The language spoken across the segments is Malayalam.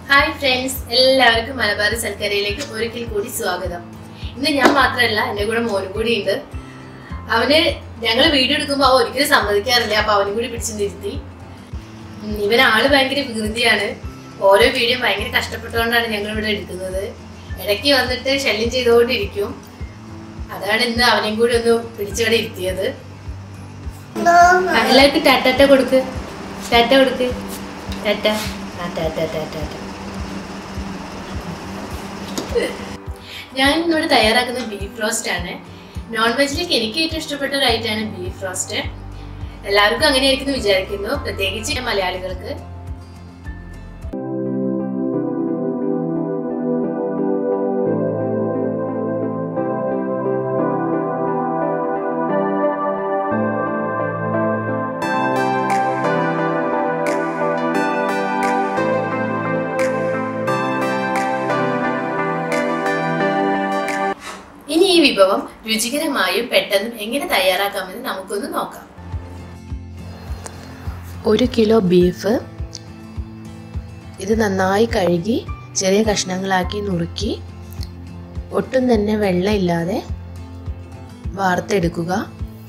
ഹായ് ഫ്രണ്ട്സ് എല്ലാവർക്കും മലബാർ സൽക്കരയിലേക്ക് ഒരിക്കൽ കൂടി സ്വാഗതം ഇന്ന് ഞാൻ മാത്രമല്ല എൻ്റെ കൂടെ മോനും കൂടി ഉണ്ട് അവന് ഞങ്ങൾ വീഡിയോ എടുക്കുമ്പോൾ അവൻ ഒരിക്കലും സമ്മതിക്കാറില്ല അപ്പൊ അവനും കൂടി പിടിച്ചു നിർത്തി ഉം, ഇവൻ ആള് ഭയങ്കര വികൃതിയാണ് ഓരോ വീഡിയോ ഭയങ്കര കഷ്ടപ്പെട്ടുകൊണ്ടാണ് ഞങ്ങൾ ഇവിടെ എടുക്കുന്നത് ഇടയ്ക്ക് വന്നിട്ട് ശല്യം ചെയ്തുകൊണ്ടിരിക്കും അതാണ് ഇന്ന് അവനെയും കൂടി ഒന്ന് പിടിച്ചവിടെ ഇരുത്തിയത് എല്ലാവർക്കും ടാറ്റ കൊടുക്ക് ടാറ്റ കൊടുക്ക് ടാറ്റ ആ ടാറ്റ ടാറ്റ ടാറ്റ ഞാൻ ഇന്നിവിടെ തയ്യാറാക്കുന്ന ബീഫ് റോസ്റ്റ് ആണ് നോൺ വെജിലേക്ക് എനിക്ക് ഏറ്റവും ഇഷ്ടപ്പെട്ട ഒരു ഐറ്റാണ് ബീഫ് റോസ്റ്റ് എല്ലാവർക്കും അങ്ങനെയായിരിക്കും എന്ന് വിചാരിക്കുന്നു പ്രത്യേകിച്ച് മലയാളികൾക്ക് ഇനി ഈ വിഭവം രുചികരമായും പെട്ടെന്നും എങ്ങനെ തയ്യാറാക്കാമെന്ന് നമുക്കൊന്ന് നോക്കാം ഒരു കിലോ ബീഫ് ഇത് നന്നായി കഴുകി ചെറിയ കഷ്ണങ്ങളാക്കി നുറുക്കി ഒട്ടും തന്നെ വെള്ളമില്ലാതെ വാർത്തെടുക്കുക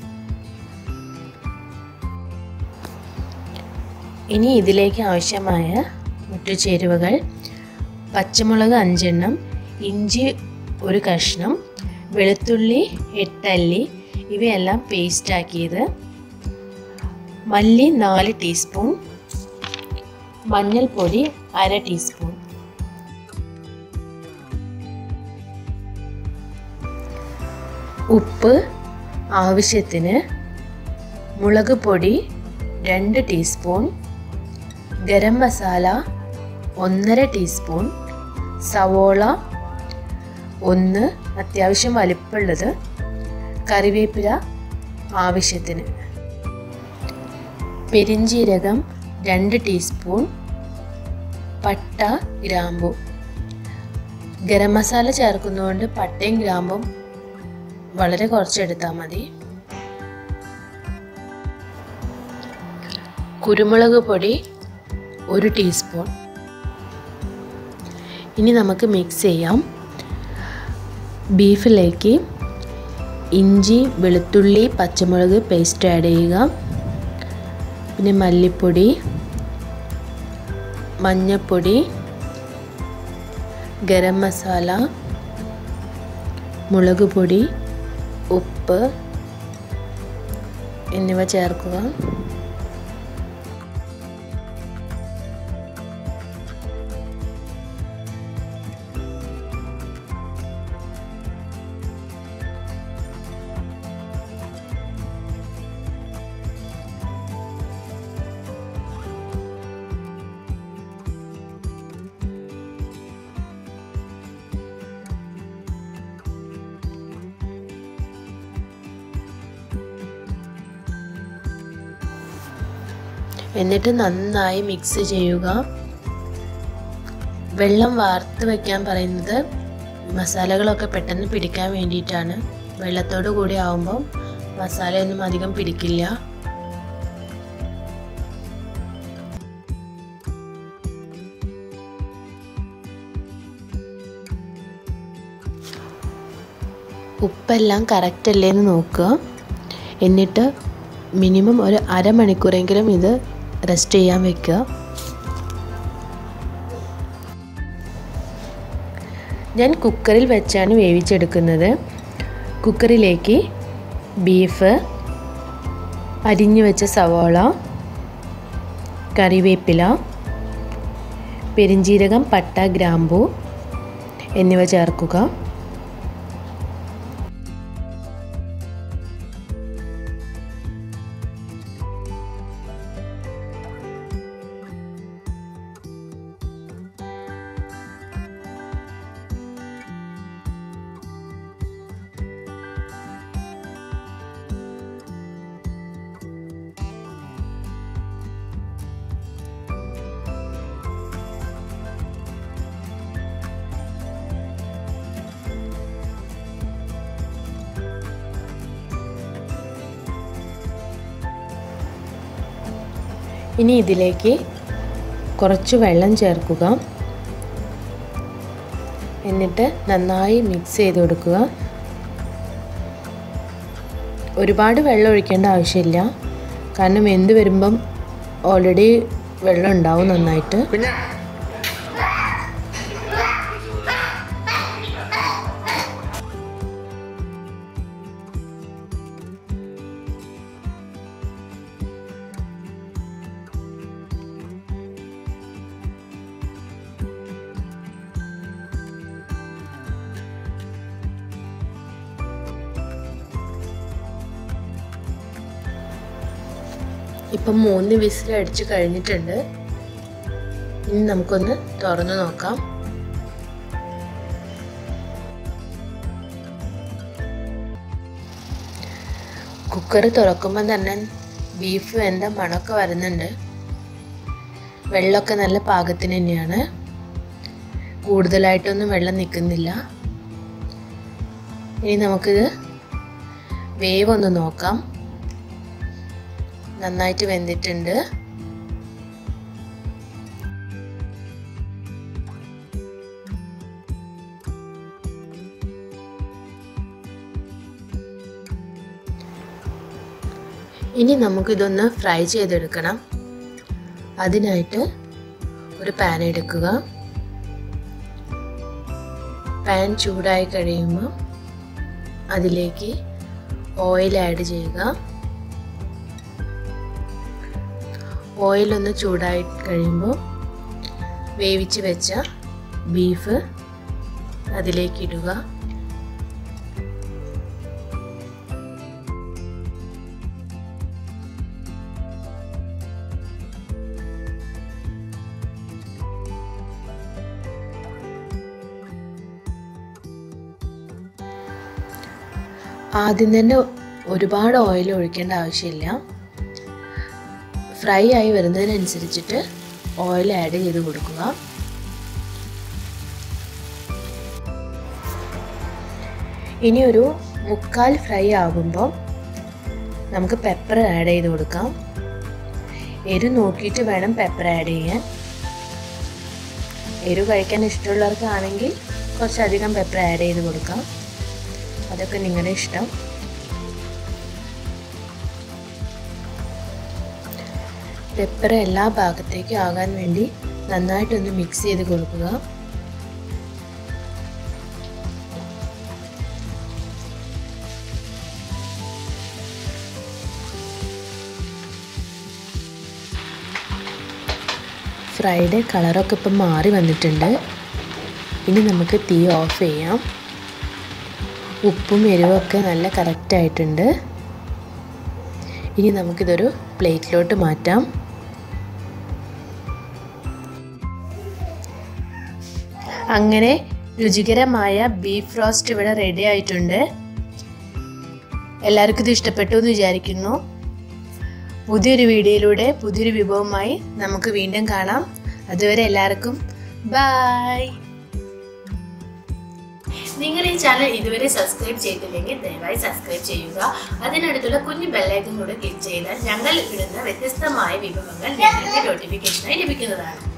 ഇനി ഇതിലേക്ക് ആവശ്യമായ മറ്റു ചേരുവകൾ പച്ചമുളക് അഞ്ചെണ്ണം ഇഞ്ചി ഒരു കഷ്ണം വെളുത്തുള്ളി എട്ടല്ലി ഇവയെല്ലാം പേസ്റ്റാക്കിയത് മല്ലി നാല് ടീസ്പൂൺ മഞ്ഞൾപ്പൊടി അര ടീസ്പൂൺ ഉപ്പ് ആവശ്യത്തിന് മുളക് പൊടി രണ്ട് ടീസ്പൂൺ ഗരം മസാല ഒന്നര ടീസ്പൂൺ സവോള ഒന്ന് അത്യാവശ്യം വലിപ്പമുള്ളത് കറിവേപ്പില ആവശ്യത്തിന് പെരിഞ്ജീരകം രണ്ട് ടീസ്പൂൺ പട്ട ഗ്രാമ്പു ഗരം മസാല ചേർക്കുന്നതുകൊണ്ട് പട്ടയും ഗ്രാമ്പും വളരെ കുറച്ചെടുത്താൽ മതി കുരുമുളക് പൊടി ഒരു ടീസ്പൂൺ ഇനി നമുക്ക് മിക്സ് ചെയ്യാം ബീഫിലേക്ക് ഇഞ്ചി വെളുത്തുള്ളി പച്ചമുളക് പേസ്റ്റ് ആഡ് ചെയ്യുക പിന്നെ മല്ലിപ്പൊടി മഞ്ഞപ്പൊടി ഗരം മസാല മുളക് പൊടി ഉപ്പ് എന്നിവ ചേർക്കുക എന്നിട്ട് നന്നായി മിക്സ് ചെയ്യുക വെള്ളം വാർത്ത് വെക്കാൻ പറയുന്നത് മസാലകളൊക്കെ പെട്ടെന്ന് പിടിക്കാൻ വേണ്ടിയിട്ടാണ് വെള്ളത്തോടു കൂടി ആവുമ്പോൾ മസാലയൊന്നും അധികം പിടിക്കില്ല ഉപ്പെല്ലാം കറക്റ്റ് അല്ലേ എന്ന് നോക്കുക എന്നിട്ട് മിനിമം ഒരു അരമണിക്കൂറെങ്കിലും ഇത് റെസ്റ്റ് ചെയ്യാൻ വെക്കുക ഞാൻ കുക്കറിൽ വെച്ചാണ് വേവിച്ചെടുക്കുന്നത് കുക്കറിലേക്ക് ബീഫ് അരിഞ്ഞു വെച്ച സവാള കറിവേപ്പില പെരിഞ്ജീരകം പട്ട ഗ്രാമ്പൂ എന്നിവ ചേർക്കുക ഇനി ഇതിലേക്ക് കുറച്ച് വെള്ളം ചേർക്കുക എന്നിട്ട് നന്നായി മിക്സ് ചെയ്ത് കൊടുക്കുക ഒരുപാട് വെള്ളം ഒഴിക്കേണ്ട ആവശ്യമില്ല കാരണം എന്ത് വരുമ്പം ഓൾറെഡി വെള്ളം ഉണ്ടാവും നന്നായിട്ട് കുഞ്ഞ ഇപ്പം മൂന്ന് വിസിൽ അടിച്ച് കഴിഞ്ഞിട്ടുണ്ട് ഇനി നമുക്കൊന്ന് തുറന്നു നോക്കാം കുക്കർ തുറക്കുമ്പോൾ തന്നെ ബീഫ് വെന്ത മണമൊക്കെ വരുന്നുണ്ട് വെള്ളമൊക്കെ നല്ല പാകത്തിന് തന്നെയാണ് കൂടുതലായിട്ടൊന്നും വെള്ളം നിൽക്കുന്നില്ല ഇനി നമുക്കിത് വേവ് ഒന്ന് നോക്കാം നന്നായിട്ട് വെന്തിട്ടുണ്ട് ഇനി നമുക്കിതൊന്ന് ഫ്രൈ ചെയ്തെടുക്കണം അതിനായിട്ട് ഒരു പാൻ എടുക്കുക പാൻ ചൂടായി കഴിയുമ്പോൾ അതിലേക്ക് ഓയിൽ ആഡ് ചെയ്യുക ഓയിൽ ഒന്ന് ചൂടായി കഴിയുമ്പോൾ വേവിച്ച് വെച്ച ബീഫ് അതിലേക്ക് ഇടുക ആദ്യം തന്നെ ഒരുപാട് ഓയിൽ ഒഴിക്കേണ്ട ആവശ്യമില്ല ഫ്രൈ ആയി വരുന്നതിനനുസരിച്ചിട്ട് ഓയിൽ ആഡ് ചെയ്ത് കൊടുക്കുക ഇനി ഒരു മുക്കാൽ ഫ്രൈ ആകുമ്പോൾ നമുക്ക് പെപ്പർ ആഡ് ചെയ്ത് കൊടുക്കാം എരു നോക്കിയിട്ട് വേണം പെപ്പർ ആഡ് ചെയ്യാൻ എരു കഴിക്കാൻ ഇഷ്ടമുള്ളവർക്കാണെങ്കിൽ കുറച്ചധികം പെപ്പർ ആഡ് ചെയ്ത് കൊടുക്കാം അതൊക്കെ നിങ്ങളുടെ ഇഷ്ടം പെപ്പർ എല്ലാ ഭാഗത്തേക്കും ആകാൻ വേണ്ടി നന്നായിട്ടൊന്ന് മിക്സ് ചെയ്ത് കൊടുക്കുക ഫ്രൈഡ് കളറൊക്കെ ഇപ്പം മാറി വന്നിട്ടുണ്ട് ഇനി നമുക്ക് തീ ഓഫ് ചെയ്യാം ഉപ്പും എരിവൊക്കെ നല്ല കറക്റ്റായിട്ടുണ്ട് ഇനി നമുക്കിതൊരു പ്ലേറ്റിലോട്ട് മാറ്റാം അങ്ങനെ രുചികരമായ ബീഫ് റോസ്റ്റ് ഇവിടെ റെഡി ആയിട്ടുണ്ട് എല്ലാവർക്കും ഇത് ഇഷ്ടപ്പെട്ടു എന്ന് വിചാരിക്കുന്നു പുതിയൊരു വീഡിയോയിലൂടെ പുതിയൊരു വിഭവമായി നമുക്ക് വീണ്ടും കാണാം അതുവരെ എല്ലാവർക്കും ബായ് നിങ്ങൾ ഈ ചാനൽ ഇതുവരെ സബ്സ്ക്രൈബ് ചെയ്തില്ലെങ്കിൽ ദയവായി സബ്സ്ക്രൈബ് ചെയ്യുക അതിനടുത്തുള്ള കുഞ്ഞു ബെല്ലൈക്കൻ കൂടെ ക്ലിക്ക് ചെയ്താൽ ഞങ്ങൾ ഇടുന്ന വ്യത്യസ്തമായ വിഭവങ്ങൾ നിങ്ങൾക്ക് നോട്ടിഫിക്കേഷനായി ലഭിക്കുന്നതാണ്